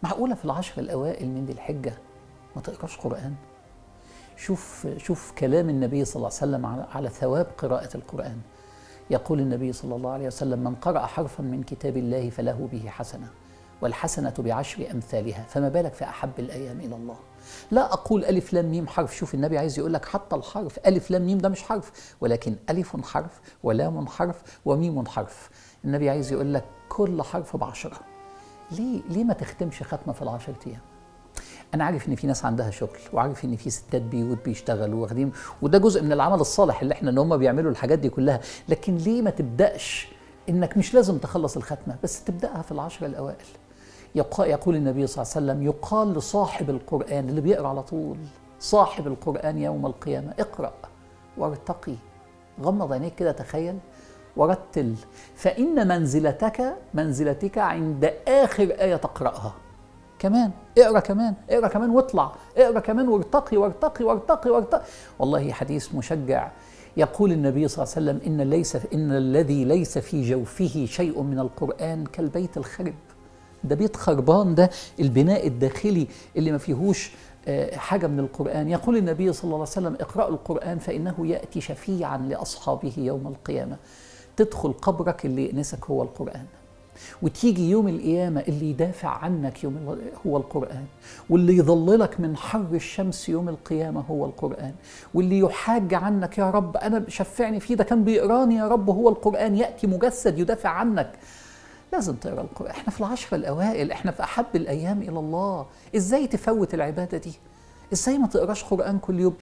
معقولة في العشر الأوائل من ذي الحجة ما تقراش قرآن شوف شوف كلام النبي صلى الله عليه وسلم على, على ثواب قراءة القرآن يقول النبي صلى الله عليه وسلم من قرأ حرفا من كتاب الله فله به حسنة والحسنة بعشر أمثالها فما بالك في أحب الأيام إلى الله لا أقول ألف لام ميم حرف شوف النبي عايز يقول لك حتى الحرف ألف لام ميم ده مش حرف ولكن ألف حرف ولام حرف وميم حرف النبي عايز يقول لك كل حرف بعشرة ليه ليه ما تختمش ختمة في العشر أيام انا عارف ان في ناس عندها شغل وعارف ان في ستات بيوت بيشتغلوا واخدين وده جزء من العمل الصالح اللي احنا ان هم بيعملوا الحاجات دي كلها لكن ليه ما تبداش انك مش لازم تخلص الختمه بس تبداها في العشر الاوائل يقول النبي صلى الله عليه وسلم يقال لصاحب القران اللي بيقرا على طول صاحب القران يوم القيامه اقرا وارتقي غمض عينيك كده تخيل ورتل فان منزلتك منزلتك عند اخر ايه تقراها كمان اقرا كمان اقرا كمان واطلع اقرا كمان وارتقي وارتقي وارتقي وارتقي والله حديث مشجع يقول النبي صلى الله عليه وسلم ان ليس ان الذي ليس في جوفه شيء من القران كالبيت الخرب ده بيت خربان ده البناء الداخلي اللي ما فيهوش حاجه من القران يقول النبي صلى الله عليه وسلم اقرأوا القران فانه ياتي شفيعا لاصحابه يوم القيامه تدخل قبرك اللي يأنسك هو القران وتيجي يوم القيامة اللي يدافع عنك يوم هو القرآن واللي يظللك من حر الشمس يوم القيامة هو القرآن واللي يحاج عنك يا رب أنا شفعني فيه ده كان بيقراني يا رب هو القرآن يأتي مجسد يدافع عنك لازم تقرا القرآن احنا في العشرة الأوائل احنا في أحب الأيام إلى الله ازاي تفوت العبادة دي ازاي ما تقراش قرآن كل يوم